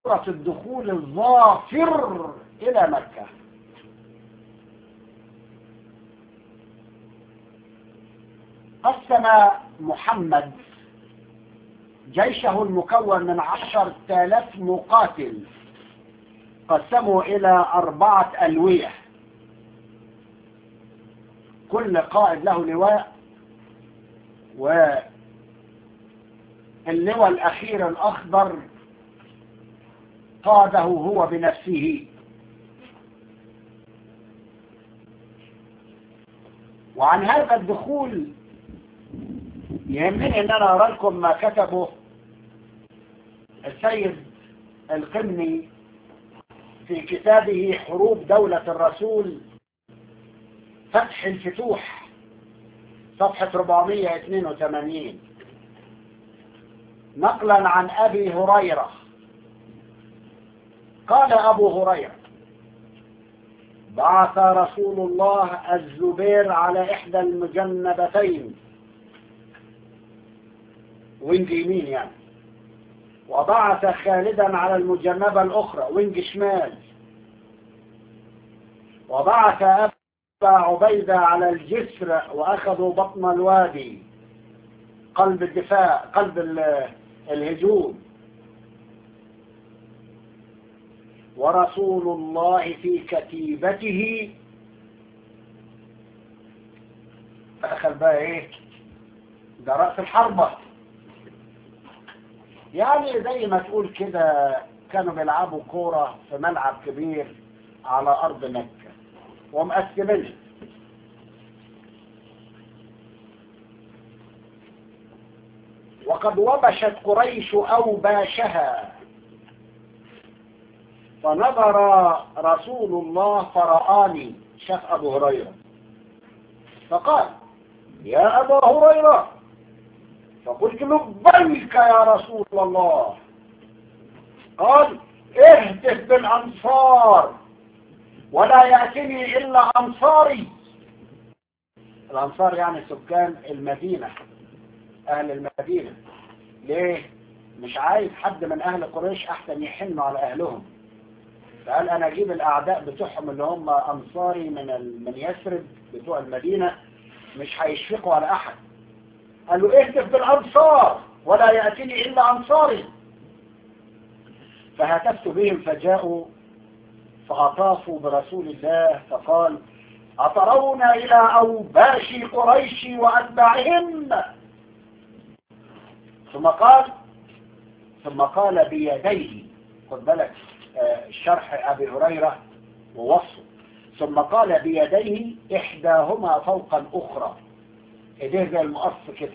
صورة الدخول الظافر إلى مكة قسم محمد جيشه المكون من عشر تالاف مقاتل قسموا إلى أربعة ألوية كل قائد له لواء واللواء الأخير الأخضر قاده هو بنفسه وعن هذا الدخول يهمني ان انا ارى لكم ما كتبه السيد القمني في كتابه حروب دولة الرسول فتح الفتوح صفحة 482 نقلا عن أبي هريرة قال أبو هريرة بعث رسول الله الزبير على إحدى المجنبتين وينج يمين يعني وبعث خالدا على المجنبة الأخرى وينج شمال وبعث أبا عبيدة على الجسر وأخذوا بطن الوادي قلب الدفاع قلب الهجوم ورسول الله في كتيبته أخذ بقى إيه ده رأس الحربة يعني زي ما تقول كده كانوا بيلعبوا كورة في ملعب كبير على أرض مكة ومقسمينها وقد وبشت قريش أوباشها فنظر رسول الله فرآني شاف أبو هريرة فقال يا أبا هريرة فقلت لبيك يا رسول الله قال اهتف بالأنصار ولا يأتني إلا أنصاري الأنصار يعني سكان المدينة أهل المدينة ليه مش عايز حد من أهل قريش أحسن يحنوا على أهلهم فقال أنا أجيب الأعداء بتوعهم اللي هم أنصاري من من يثرب بتوع المدينة مش هيشفقوا على أحد قال له اهتف بالأنصار ولا يأتيني إلا أنصاري فهتفت بهم فجاءوا فأطافوا برسول الله فقال أترون إلى أوباش قريش وأتباعهم ثم قال ثم قال بيديه خد بالك شرح أبي هريرة ووصفه ثم قال بيديه إحداهما فوق الأخرى إيديه زي المقص كده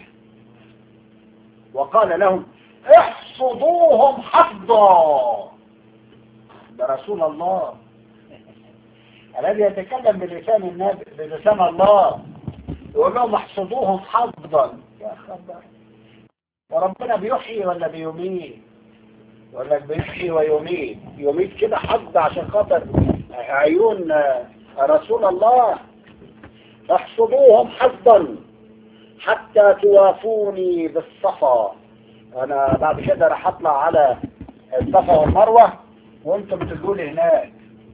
وقال لهم احصدوهم حفظا ده رسول الله الذي يتكلم بلسان النبي بلسان الله يقول لهم احصدوهم حفظا يا خبر وربنا بيحيي ولا بيميت ولا بيحيي ويميت يميت كده حفظ عشان خاطر عيون رسول الله احصدوهم حفظا حتى توافوني بالصفا انا بعد كده راح اطلع على الصفا والمروه وانتم بتقولوا هناك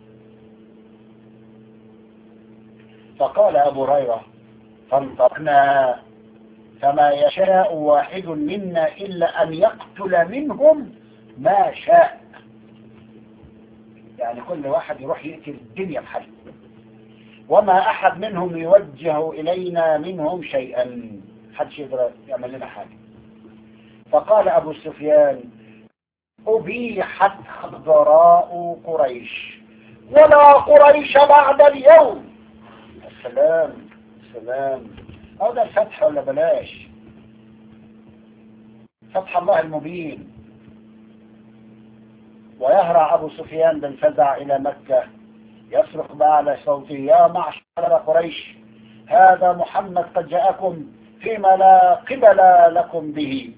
فقال ابو هريره فانطقنا فما يشاء واحد منا الا ان يقتل منهم ما شاء يعني كل واحد يروح يقتل الدنيا بحاله وما احد منهم يوجه الينا منهم شيئا حدش يقدر يعمل لنا حاجه فقال ابو سفيان ابيحت خضراء قريش ولا قريش بعد اليوم السلام السلام هو ده الفتح ولا بلاش فتح الله المبين ويهرع أبو سفيان بالفزع إلى مكة يصرخ بأعلى صوته يا معشر قريش هذا محمد قد جاءكم فيما لا قبل لكم به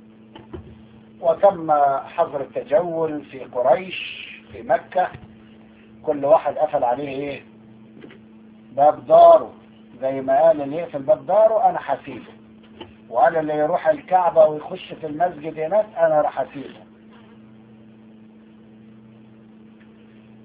وتم حظر التجول في قريش في مكة كل واحد قفل عليه ايه باب داره زي ما قال اللي يقفل باب داره انا حسيبه وقال اللي يروح الكعبة ويخش في المسجد هناك انا راح اسيبه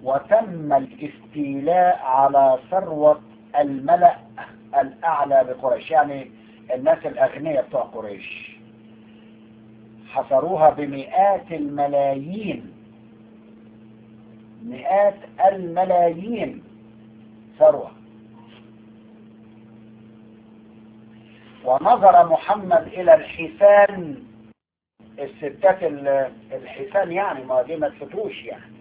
وتم الاستيلاء على ثروة الملأ الأعلى بقريش يعني الناس الأغنياء بتوع قريش حصروها بمئات الملايين مئات الملايين ثروة ونظر محمد إلى الحسان الستات الحسان يعني ما دي ما تفتوش يعني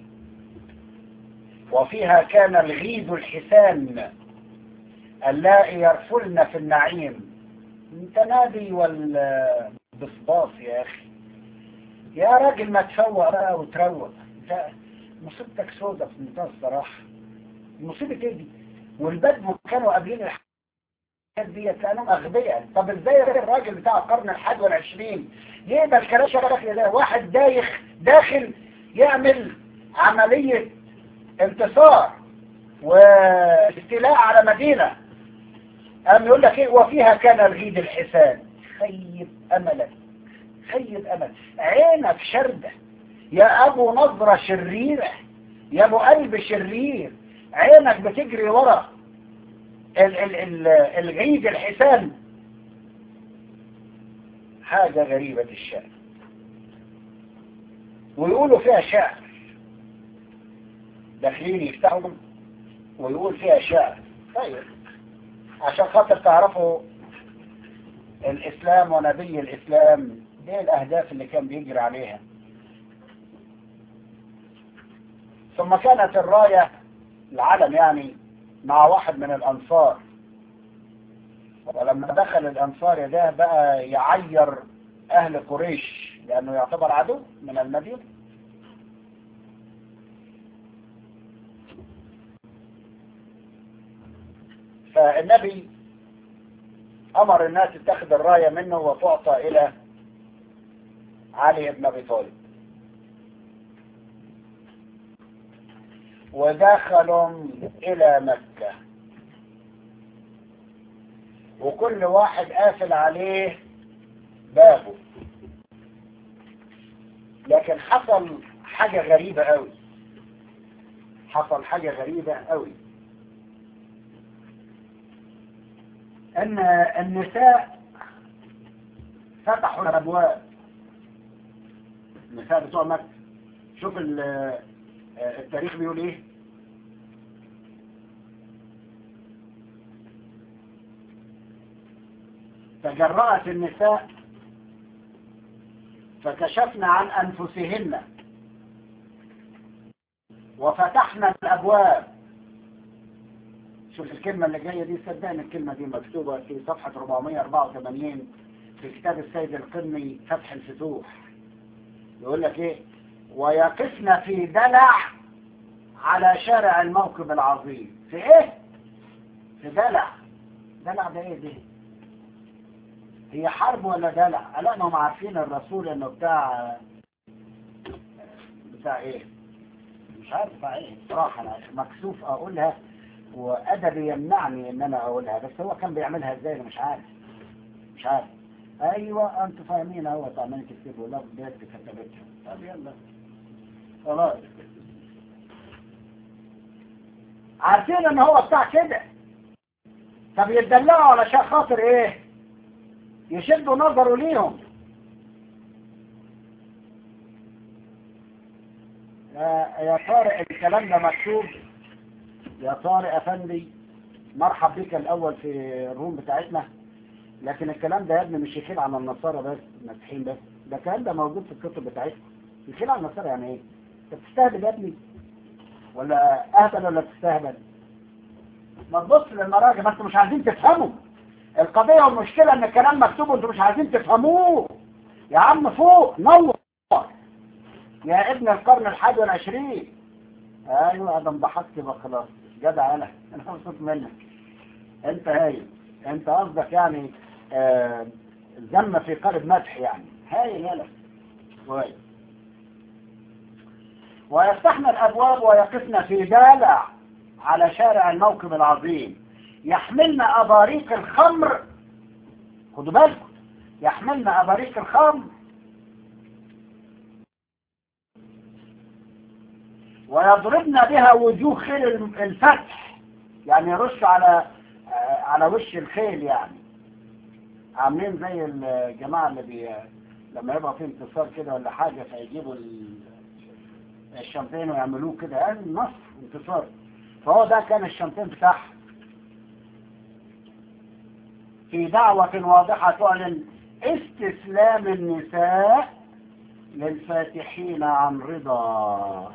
وفيها كان الغيد الحسان اللائي يرفلن في النعيم انت نادي والبصباص يا اخي يا راجل ما تفوق بقى وتروق انت مصيبتك سودة في منتهى الصراحة المصيبة ايه دي والبدو كانوا قابلين الحاجات دي كانوا اغبياء طب ازاي الراجل بتاع القرن الحادي والعشرين يقبل كلام داخل ده واحد دايخ داخل يعمل عملية انتصار واستيلاء على مدينة قام يقول لك ايه وفيها كان الغيد الحسان خيب املك خيب امل عينك شردة يا ابو نظرة شريرة يا ابو قلب شرير عينك بتجري ورا ال ال ال الغيد الحسان حاجة غريبة الشأن ويقولوا فيها شعر داخلين يفتحوا ويقول فيها شعر طيب عشان خاطر تعرفوا الإسلام ونبي الإسلام دي الأهداف اللي كان بيجري عليها ثم كانت الراية العلم يعني مع واحد من الأنصار ولما دخل الأنصار ده بقى يعير أهل قريش لأنه يعتبر عدو من المدينة فالنبي أمر الناس تتخذ الراية منه وتعطى إلى علي بن أبي طالب ودخلوا إلى مكة وكل واحد قافل عليه بابه لكن حصل حاجة غريبة قوي حصل حاجة غريبة قوي ان النساء فتحوا الابواب النساء بتوع مكة شوف التاريخ بيقول ايه تجرأت النساء فكشفنا عن أنفسهن وفتحنا الأبواب شوف الكلمة اللي جاية دي صدقني الكلمة دي مكتوبة في صفحة 484 في كتاب السيد القرني فتح الفتوح يقول لك ايه ويقفن في دلع على شارع الموكب العظيم في ايه في دلع دلع ده ايه ده هي حرب ولا دلع لا ما هم عارفين الرسول انه بتاع بتاع ايه مش عارف بتاع ايه صراحة انا مكسوف اقولها وادبي يمنعني ان انا اقولها بس هو كان بيعملها ازاي انا مش عارف مش عارف ايوه انتوا فاهمين اهو عمالين تكتبوا لا بداية كتبتها طب يلا خلاص عارفين ان هو بتاع كده طب يتدلعوا علشان خاطر ايه يشدوا نظره ليهم يا طارق الكلام ده مكتوب يا طارق افندي مرحب بك الاول في الروم بتاعتنا لكن الكلام ده يا ابني مش يخيل عن النصارى بس مسيحيين بس ده الكلام ده موجود في الكتب بتاعتكم يخيل عن النصارى يعني ايه انت بتستهبل يا ابني ولا اهبل ولا بتستهبل ما تبص للمراجع ما انتوا مش عايزين تفهموا القضية والمشكلة ان الكلام مكتوب وانتوا مش عايزين تفهموه يا عم فوق نور يا ابن القرن الحادي والعشرين ايوه ادم ضحكت بقى خلاص جدع انا انا مبسوط منك انت هايل انت قصدك يعني آه ذم في قالب مدح يعني هايل يلا كويس ويفتحن الابواب ويقفن في دالع على شارع الموكب العظيم يحملن اباريق الخمر خدوا بالكم يحملن اباريق الخمر ويضربن بها وجوه خيل الفتح يعني يرش على على وش الخيل يعني عاملين زي الجماعة اللي بي لما يبقى في انتصار كده ولا حاجة فيجيبوا الشامبين ويعملوه كده يعني نصر انتصار فهو ده كان الشامبين بتاعها في دعوة واضحة تعلن استسلام النساء للفاتحين عن رضا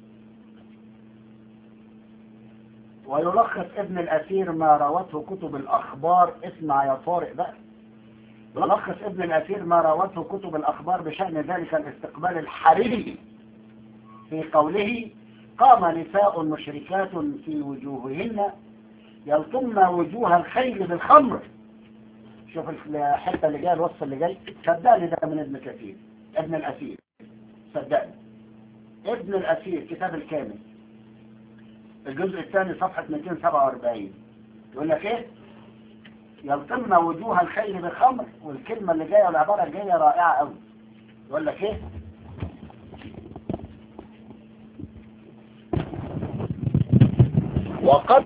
ويلخص ابن الأثير ما روته كتب الأخبار اسمع يا طارق بقى يلخص ابن الأثير ما روته كتب الأخبار بشأن ذلك الاستقبال الحريري في قوله قام نساء مشركات في وجوههن يلطمن وجوه الخيل بالخمر شوف الحته اللي جايه الوصف اللي جاي صدقني ده من ابن كثير ابن الأثير صدقني ابن الأثير كتاب الكامل الجزء الثاني صفحة 247 يقول لك ايه يلطمن وجوه الخيل بالخمر والكلمة اللي جاية والعبارة الجاية رائعة قوي يقول لك ايه وقد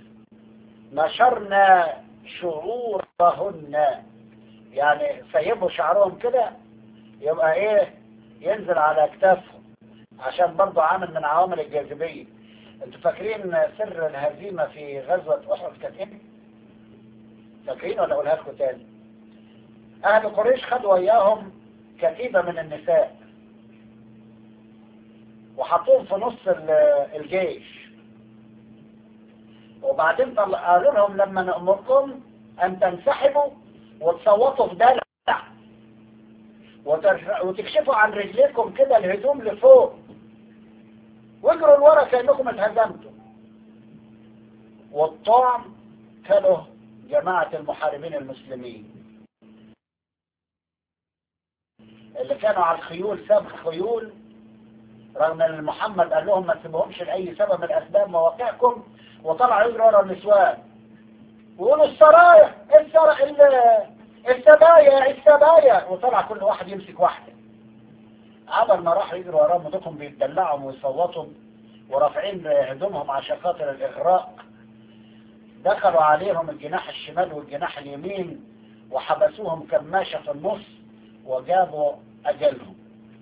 نشرنا شعورهن يعني سيبوا شعرهم كده يبقى ايه ينزل على اكتافهم عشان برضه عامل من عوامل الجاذبية انتوا فاكرين سر الهزيمة في غزوة احد كانت ايه فاكرين ولا اقولها لكم تاني اهل قريش خدوا اياهم كتيبة من النساء وحطوهم في نص الجيش وبعدين قالوا لهم لما نأمركم ان تنسحبوا وتصوتوا في دلع وتكشفوا عن رجليكم كده الهدوم لفوق واجروا لورا كأنكم اتهزمتوا والطعم كانوا جماعة المحاربين المسلمين اللي كانوا على الخيول سابق خيول رغم ان محمد قال لهم ما تسيبوهمش لأي سبب من أسباب مواقعكم وطلعوا يجروا ورا النسوان ويقولوا السرايا السرايا السبايا السبايا وطلع كل واحد يمسك واحدة عبر ما راح يجروا وراهم ودكم بيتدلعهم ويصوتوا ورافعين هدومهم عشان خاطر الإغراء دخلوا عليهم الجناح الشمال والجناح اليمين وحبسوهم كماشة في النص وجابوا أجلهم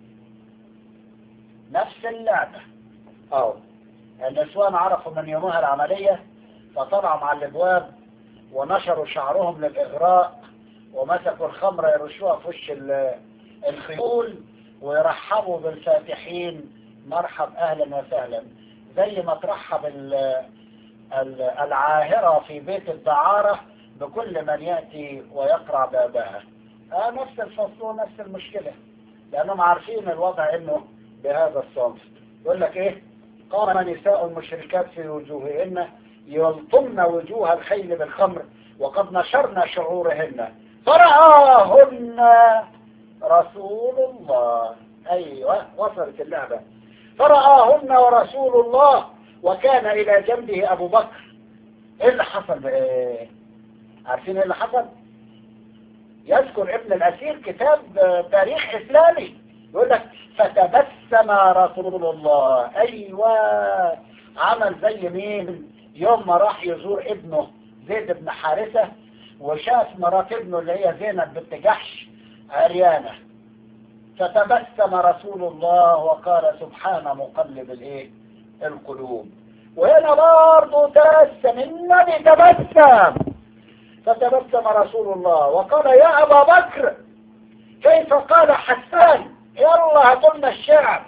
نفس اللعبة أو النسوان عرفوا من يومها العملية فطلعوا مع الابواب ونشروا شعرهم للإغراء ومسكوا الخمرة يرشوها في وش الخيول ويرحبوا بالفاتحين مرحب أهلا وسهلا زي ما ترحب العاهرة في بيت الدعارة بكل من يأتي ويقرع بابها آه نفس الفصل نفس المشكلة لأنهم عارفين الوضع إنه بهذا الصنف يقول لك إيه قام نساء المشركات في وجوههن يلطمن وجوه الخيل بالخمر وقد نشرنا شعورهن فرآهن رسول الله أيوة وصلت اللعبة فرآهن ورسول الله وكان إلى جنبه أبو بكر إيه اللي حصل بقى عارفين إيه اللي حصل يذكر ابن الأسير كتاب تاريخ إسلامي يقول لك فتبسم رسول الله أيوة عمل زي مين يوم ما راح يزور ابنه زيد بن حارثة وشاف مرات ابنه اللي هي زينب بنت جحش عريانة فتبسم رسول الله وقال سبحان مقلب الايه القلوب وهنا برضه تبسم النبي تبسم فتبسم رسول الله وقال يا ابا بكر كيف قال حسان يلا هاتلنا الشعب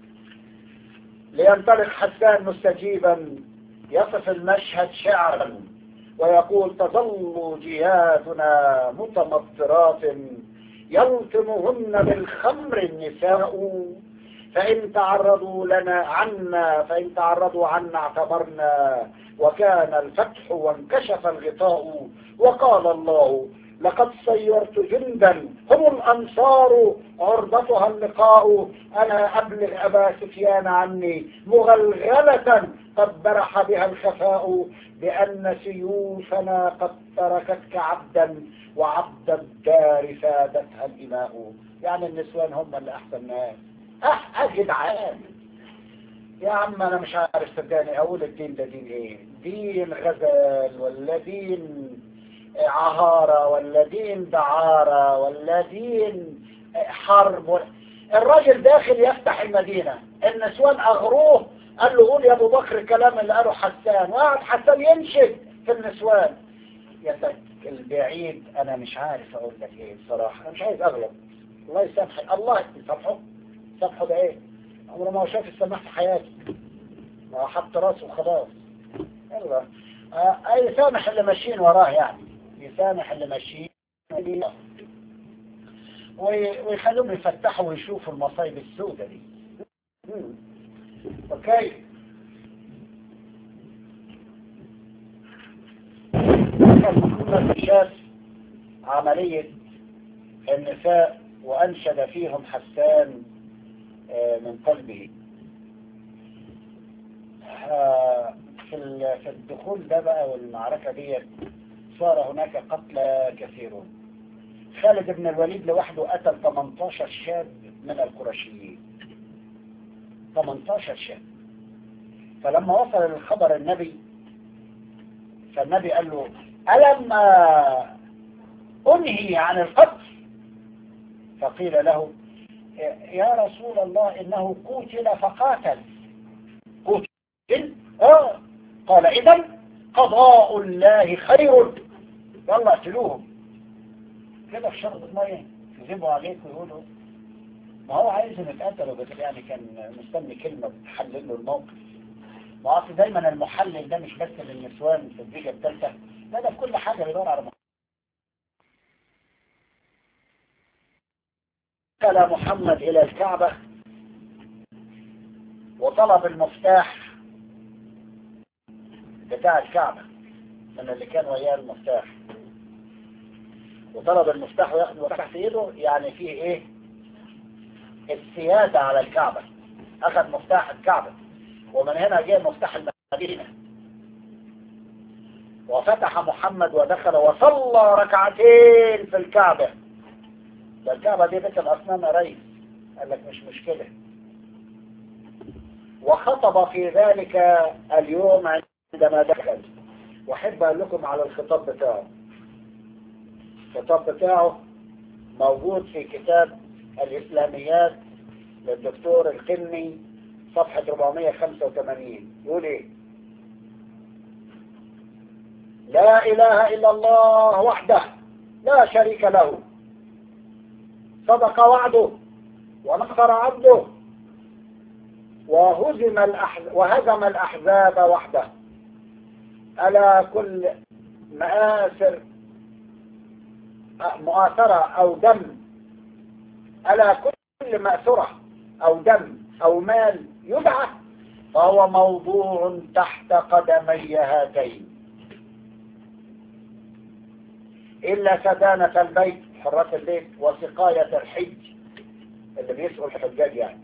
لينطلق حسان مستجيبا يصف المشهد شعرا ويقول تظل جهاتنا متمطرات يلطمهن بالخمر النساء فإن تعرضوا لنا عنا فإن تعرضوا عنا اعتبرنا وكان الفتح وانكشف الغطاء وقال الله لقد صيرت جندا هم الأنصار عرضتها اللقاء أنا أبلغ أبا سفيان عني مغلغلة قد برح بها الخفاء بأن سيوفنا قد تركتك عبدا وعبد الدار فادتها الإماء يعني النسوان هم اللي أحسن ناس أه جدعان يا عم انا مش عارف صدقني اقول الدين ده دين ايه دين غزل ولا دين عهارة ولا دين دعارة ولا دين حرب ولا الراجل داخل يفتح المدينة النسوان اغروه قال له قول يا ابو بكر الكلام اللي قاله حسان وقعد حسان ينشد في النسوان يا سك البعيد انا مش عارف اقول لك ايه بصراحة انا مش عايز اغلب الله يسامحك الله يسامحه سامحه ده ايه عمره ما هو شاف السماح في حياته ما حط راسه وخلاص يلا آه يسامح اللي ماشيين وراه يعني يسامح اللي ماشيين ويخلوهم يفتحوا ويشوفوا المصايب السوداء دي اوكي محمد شاف عملية النساء وأنشد فيهم حسان من قلبه في الدخول ده بقى والمعركة دي صار هناك قتلى كثيرون خالد بن الوليد لوحده قتل 18 شاب من القرشيين 18 شاب فلما وصل الخبر النبي فالنبي قال له ألم أنهي عن القتل فقيل له يا رسول الله إنه قتل فقاتل قتل آه قال إذا قضاء الله خير يلا اقتلوهم كده في شرط المية يجيبوا عليك ويقولوا ما هو عايزهم يتقتلوا بس يعني كان مستني كلمة تحلل له الموقف ما اصل دايما المحلل ده مش بس للنسوان في الدقيقة الثالثة لا ده في كل حاجة بيدور على دخل محمد إلى الكعبة وطلب المفتاح بتاع الكعبة من اللي كان وياه المفتاح وطلب المفتاح وياخد المفتاح في ايده يعني فيه ايه السيادة على الكعبة اخذ مفتاح الكعبة ومن هنا جاء مفتاح المدينة وفتح محمد ودخل وصلى ركعتين في الكعبة ده الكعبة دي بيت الأصنام يا ريس قال لك مش مشكلة وخطب في ذلك اليوم عندما دخل واحب اقول لكم على الخطاب بتاعه الخطاب بتاعه موجود في كتاب الإسلاميات للدكتور القني صفحة 485 يقول ايه لا إله إلا الله وحده لا شريك له صدق وعده ونصر عبده وهزم الأحز... وهزم الأحزاب وحده ألا كل مآثر مؤاثرة أو دم ألا كل مأثرة أو دم أو مال يدعى فهو موضوع تحت قدمي هاتين إلا سدانة البيت حرات البيت وسقاية الحج اللي بيسقوا الحجاج يعني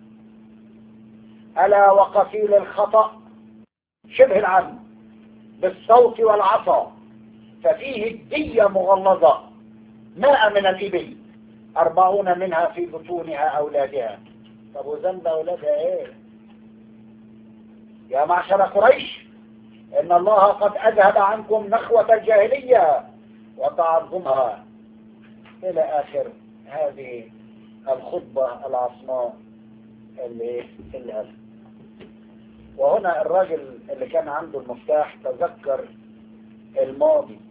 ألا وقتيل الخطأ شبه العم بالصوت والعصا ففيه الدية مغلظة ماء من الإبل أربعون منها في بطونها أولادها طب وذنب أولادها إيه يا معشر قريش إن الله قد أذهب عنكم نخوة الجاهلية وتعظمها إلى آخر هذه الخطبة العصماء اللي اللي قالها وهنا الراجل اللي كان عنده المفتاح تذكر الماضي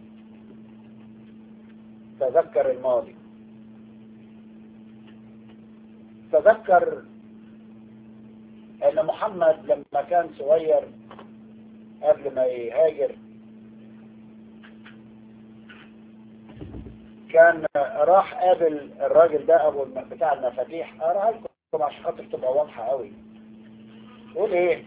تذكر الماضي تذكر ان محمد لما كان صغير قبل ما يهاجر كان راح قابل الراجل ده ابو بتاع المفاتيح اقراها لكم عشان خاطر تبقى واضحه قوي يقول ايه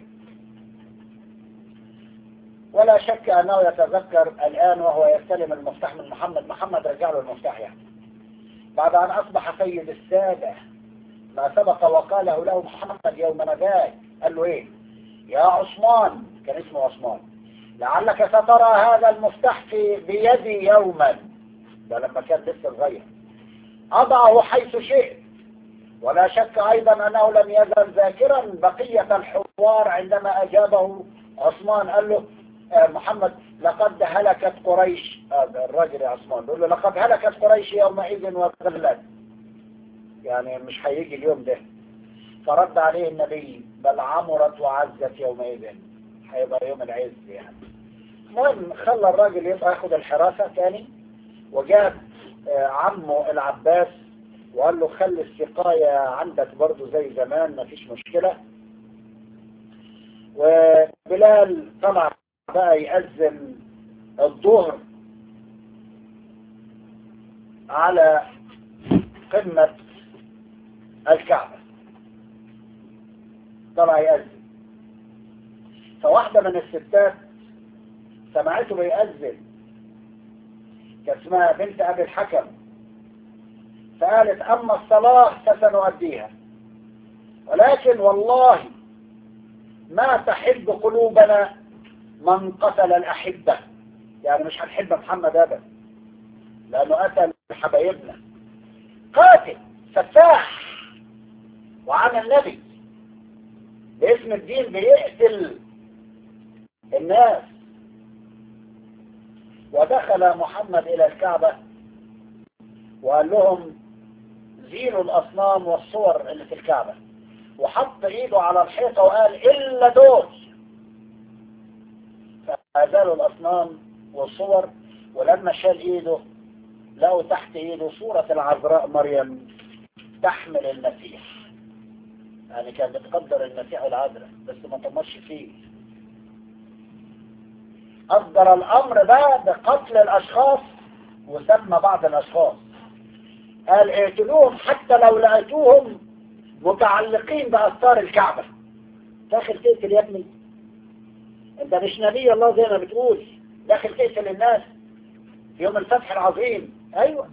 ولا شك انه يتذكر الان وهو يستلم المفتاح من محمد محمد رجع له المفتاح يعني بعد ان اصبح سيد الساده ما سبق وقاله له محمد يوم نجاك قال له ايه يا عثمان كان اسمه عثمان لعلك سترى هذا المفتاح في بيدي يوما ده لما كان لسه صغير اضعه حيث شئت ولا شك أيضا أنه لم يزل ذاكرا بقية الحوار عندما أجابه عثمان قال له آه، محمد لقد هلكت قريش هذا الراجل يا عثمان بيقول له لقد هلكت قريش يومئذ وذلت يعني مش هيجي اليوم ده فرد عليه النبي بل عمرت وعزت يومئذ هيبقى يوم العز يعني المهم خلى الراجل يبقى ياخد الحراسة تاني وجاب آه، عمه العباس وقال له خلي السقاية عندك برضو زي زمان ما فيش مشكلة وبلال طلع بقى يأذن الظهر على قمة الكعبة طلع يأذن فواحدة من الستات سمعته بيأذن كان اسمها بنت أبي الحكم فقالت أما الصلاة فسنؤديها ولكن والله ما تحب قلوبنا من قتل الأحبة يعني مش هنحب محمد أبدا لأنه قتل حبايبنا قاتل سفاح وعن النبي باسم الدين بيقتل الناس ودخل محمد إلى الكعبة وقال لهم زينوا الأصنام والصور اللي في الكعبة وحط ايده على الحيطة وقال إلا دول فأزالوا الأصنام والصور ولما شال ايده لقوا تحت ايده صورة العذراء مريم تحمل المسيح يعني كان بتقدر المسيح العذراء بس ما تمرش فيه أصدر الأمر ده بقتل الأشخاص وسمى بعض الأشخاص قال اقتلوهم حتى لو لقيتوهم متعلقين بأستار الكعبة داخل تقتل يا ابني انت مش نبي الله زي ما بتقول داخل تقتل الناس في يوم الفتح العظيم ايوه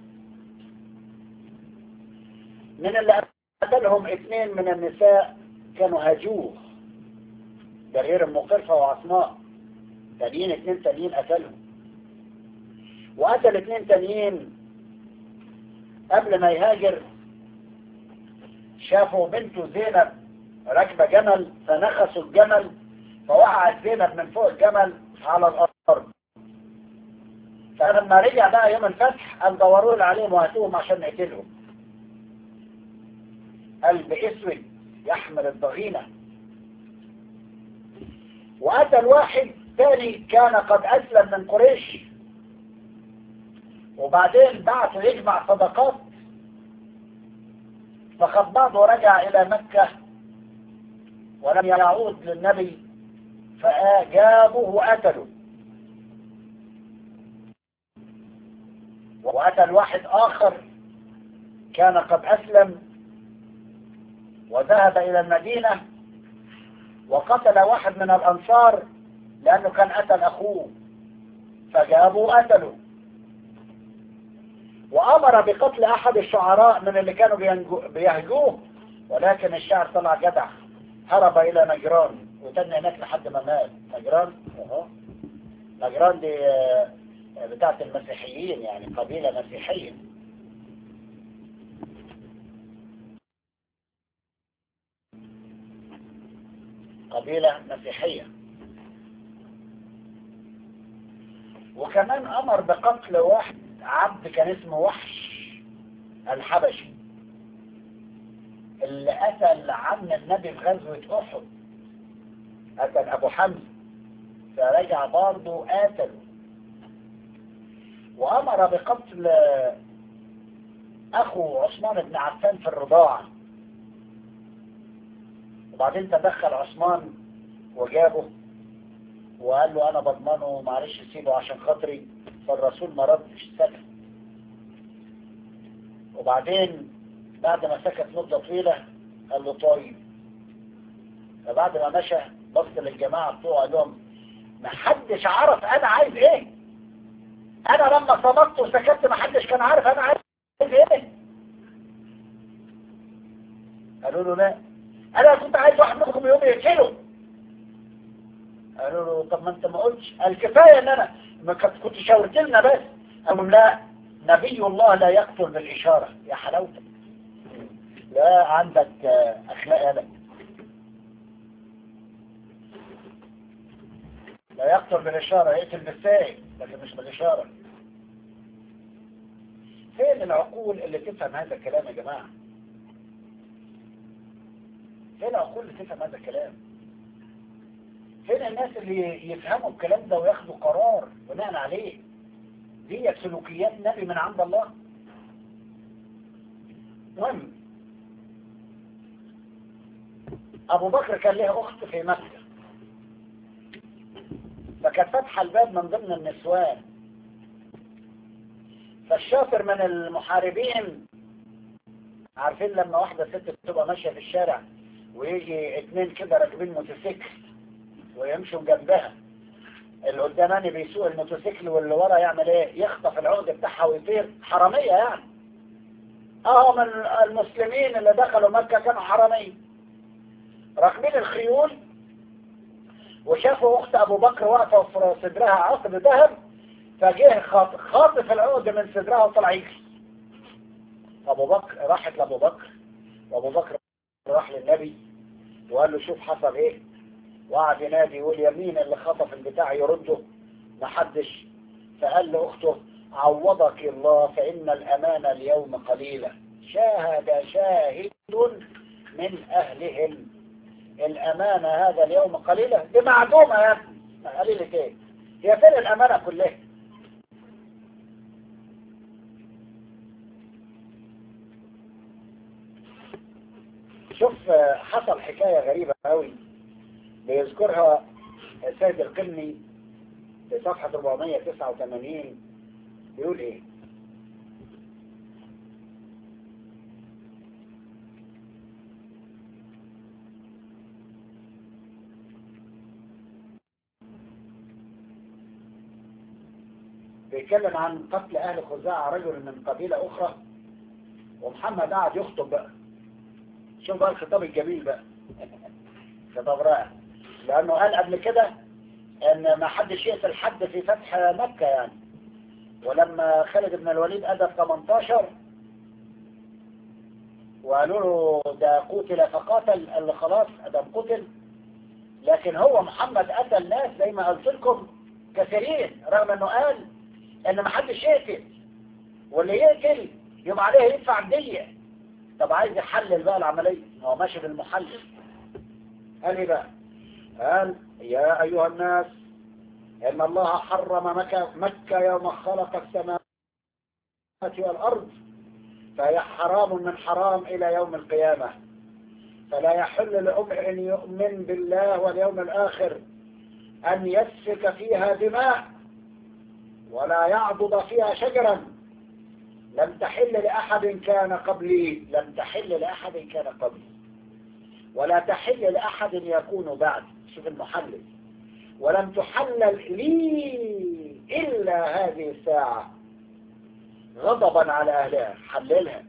من اللي قتلهم اثنين من النساء كانوا هجوه ده غير ام قرفة وعصماء تانيين اثنين تانيين قتلهم وقتل اثنين تانيين قبل ما يهاجر شافوا بنته زينب راكبة جمل فنخسوا الجمل فوقعت زينب من فوق الجمل على الأرض فلما رجع بقى يوم الفتح قال دوروا لي عليهم وهاتوهم عشان نقتلهم قلب اسود يحمل الضغينة وقتل واحد ثاني كان قد أسلم من قريش وبعدين بعثوا يجمع صدقات فخد بعض ورجع إلى مكة ولم يعود للنبي فجابوه وقتلوا وقتل واحد آخر كان قد أسلم وذهب إلى المدينة وقتل واحد من الأنصار لأنه كان قتل أخوه فجابوا وقتلوا وأمر بقتل أحد الشعراء من اللي كانوا بيهجوه ولكن الشعر طلع جدع هرب إلى نجران وتنى هناك لحد ما مات نجران اهو نجران دي بتاعت المسيحيين يعني قبيلة مسيحية قبيلة مسيحية وكمان أمر بقتل واحد عبد كان اسمه وحش الحبشي اللي قتل عم النبي في غزوة أحد قتل أبو حمزة فرجع برضه قاتله وأمر بقتل أخو عثمان بن عفان في الرضاعة وبعدين تدخل عثمان وجابه وقال له أنا بضمنه معلش سيبه عشان خاطري فالرسول ما ردش سكت وبعدين بعد ما سكت مدة طويلة قال له طيب فبعد ما مشى بص للجماعة بتوعه قال لهم ما حدش عرف أنا عايز إيه أنا لما صمت وسكت ما حدش كان عارف أنا عايز إيه قالوا له لا أنا كنت عايز واحد منكم يوم يقتله قالوا له طب ما انت ما قلتش الكفاية ان انا ما كنت شاورت لنا بس قالوا لا نبي الله لا يقتل بالإشارة يا حلاوتك لا عندك أخلاق يا لا يقتل بالإشارة يقتل بالسائل لكن مش بالإشارة فين العقول اللي تفهم هذا الكلام يا جماعة فين العقول اللي تفهم هذا الكلام فين الناس اللي يفهموا الكلام ده وياخدوا قرار بناء عليه دي سلوكيات نبي من عند الله مهم ابو بكر كان له اخت في مكة فكانت فاتحة الباب من ضمن النسوان فالشاطر من المحاربين عارفين لما واحدة ست بتبقى ماشية في الشارع ويجي اتنين كده راكبين موتوسيكل ويمشوا جنبها اللي قداماني بيسوق الموتوسيكل واللي ورا يعمل ايه يخطف العقد بتاعها ويطير حرامية يعني اه من المسلمين اللي دخلوا مكة كانوا حرامية راكبين الخيول وشافوا اخت ابو بكر واقفة في صدرها عقد ذهب فجه خاطف العقد من صدرها وطلع يجري ابو بكر راحت لابو بكر وابو بكر راح للنبي وقال له شوف حصل ايه وقعد ينادي يقول يمين اللي خطف البتاع يرده ما حدش فقال لاخته عوضك الله فإن الأمان اليوم قليلة شاهد شاهد من أهلهم الأمانة هذا اليوم قليلة دي معدومة يا ابني قليلة ايه هي فين الأمانة كلها شوف حصل حكاية غريبة قوي بيذكرها السيد القمني في صفحة 489 بيقول ايه بيتكلم عن قتل اهل خزاعة رجل من قبيلة اخرى ومحمد قاعد يخطب بقى شوف بقى الخطاب الجميل بقى خطاب رائع لانه قال قبل كده ان ما حدش يقتل حد في فتح مكة يعني ولما خالد بن الوليد أدى 18 وقالوا له ده قتل فقاتل قال له خلاص أدم قتل لكن هو محمد قتل ناس زي ما قلت لكم كثيرين رغم انه قال ان ما حدش يقتل واللي يقتل يبقى عليه يدفع دية طب عايز يحلل بقى العملية هو ماشي بالمحلل قال ايه بقى قال يا ايها الناس إن الله حرم مكة, مكة يوم خلق السماوات والأرض فهي حرام من حرام إلى يوم القيامة فلا يحل لأمر أن يؤمن بالله واليوم الآخر أن يسفك فيها دماء ولا يعضد فيها شجرا لم تحل لأحد كان قبلي لم تحل لأحد كان قبلي ولا تحل لأحد يكون بعد شوف المحلل ولم تحلل لي إلا هذه الساعة غضبا على أهلها حللها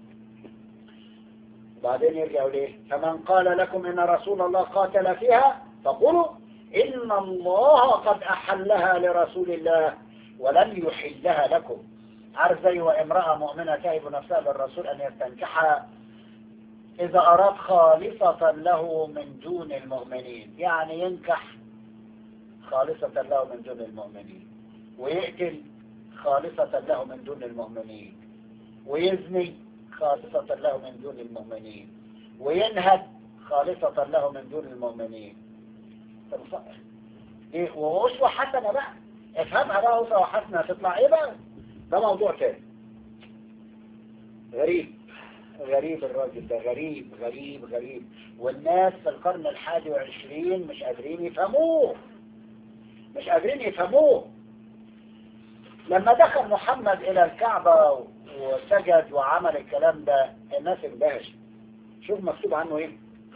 بعدين يرجعوا ليه فمن قال لكم إن رسول الله قاتل فيها فقولوا إن الله قد أحلها لرسول الله ولم يحلها لكم عارف زي وامرأة مؤمنة تهب نفسها للرسول أن يستنكحها إذا أراد خالصة له من دون المؤمنين يعني ينكح خالصة له من دون المؤمنين ويقتل خالصة له من دون المؤمنين ويزني خالصة له من دون المؤمنين وينهب خالصة له من دون المؤمنين إيه وأسوة حسنة بقى افهمها بقى أسوة حسنة تطلع ايه بقى ده موضوع تاني غريب غريب الراجل ده غريب غريب غريب والناس في القرن الحادي وعشرين مش قادرين يفهموه مش قادرين يفهموه لما دخل محمد الى الكعبة وسجد وعمل الكلام ده الناس اندهشت شوف مكتوب عنه ايه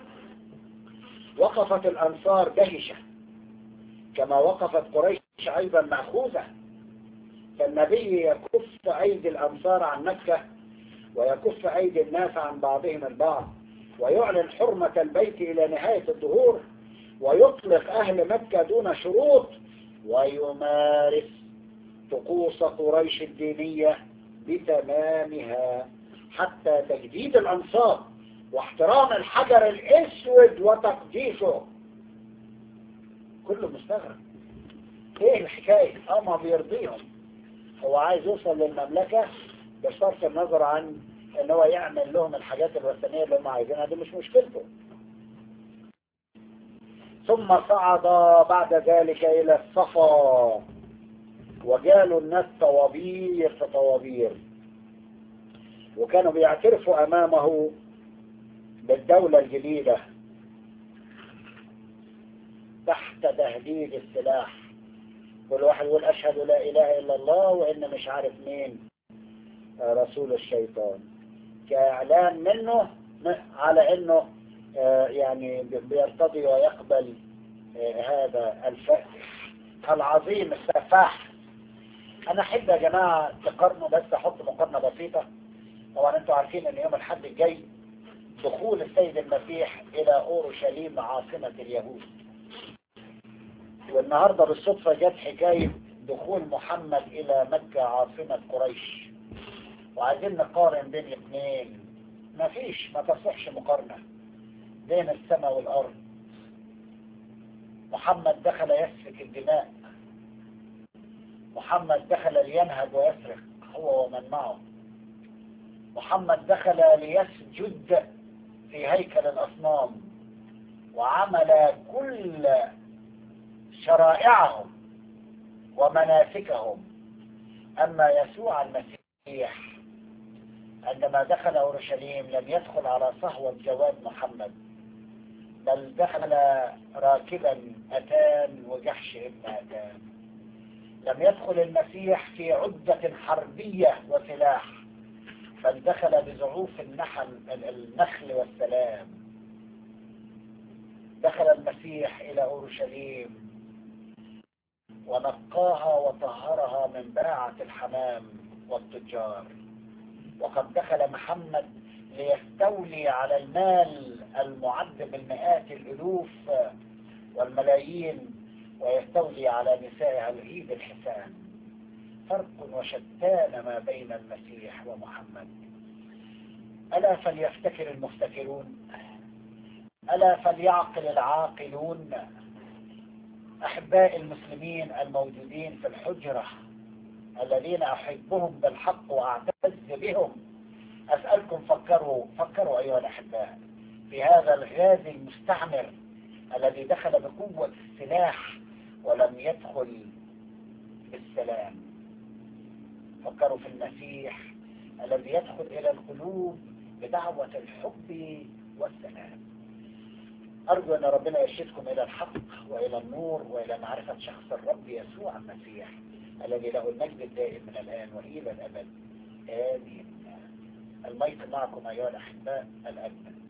وقفت الانصار دهشة كما وقفت قريش ايضا مأخوذة فالنبي يكف ايدي الانصار عن مكة ويكف ايدي الناس عن بعضهم البعض ويعلن حرمة البيت الى نهاية الظهور ويطلق اهل مكة دون شروط ويمارس طقوس قريش الدينية بتمامها حتى تجديد الأنصار واحترام الحجر الاسود وتقديسه كله مستغرب ايه الحكاية اه ما بيرضيهم هو عايز يوصل للمملكة بصرف النظر عن ان هو يعمل لهم الحاجات الوثنية اللي هم عايزينها دي مش مشكلته ثم صعد بعد ذلك الى الصفا وجالوا الناس طوابير في طوابير وكانوا بيعترفوا امامه بالدولة الجديدة تحت تهديد السلاح كل واحد يقول أشهد لا إله إلا الله وإن مش عارف مين رسول الشيطان كإعلان منه على إنه يعني بيرتضي ويقبل هذا الفأس العظيم السفاح أنا أحب يا جماعة تقارنوا بس أحط مقارنة بسيطة طبعا أنتوا عارفين إن يوم الحد الجاي دخول السيد المسيح إلى أورشليم عاصمة اليهود والنهاردة بالصدفة جت حكاية دخول محمد إلى مكة عاصمة قريش وعايزين نقارن بين الاثنين مفيش ما تصحش مقارنة بين السماء والأرض محمد دخل يسفك الدماء محمد دخل لينهب ويسرق هو ومن معه محمد دخل ليسجد في هيكل الأصنام وعمل كل شرائعهم ومناسكهم أما يسوع المسيح عندما دخل أورشليم لم يدخل على صهوة جواد محمد بل دخل راكبا أتان وجحش ابن أتان لم يدخل المسيح في عدة حربية وسلاح بل دخل بزعوف النحل النخل والسلام دخل المسيح إلى أورشليم ونقاها وطهرها من باعة الحمام والتجار وقد دخل محمد ليستولي على المال المعد بالمئات الألوف والملايين ويستولي على نسائها العيد الحسان فرق وشتان ما بين المسيح ومحمد ألا فليفتكر المفتكرون ألا فليعقل العاقلون أحباء المسلمين الموجودين في الحجرة الذين أحبهم بالحق وأعتز بهم أسألكم فكروا فكروا أيها الأحباء في هذا الغازي المستعمر الذي دخل بقوة السلاح ولم يدخل بالسلام فكروا في المسيح الذي يدخل إلى القلوب بدعوة الحب والسلام أرجو أن ربنا يرشدكم إلى الحق وإلى النور وإلى معرفة شخص الرب يسوع المسيح الذي له المجد الدائم من الآن وإلى الأبد آمين الميت معكم أيها الأحباء الأجمل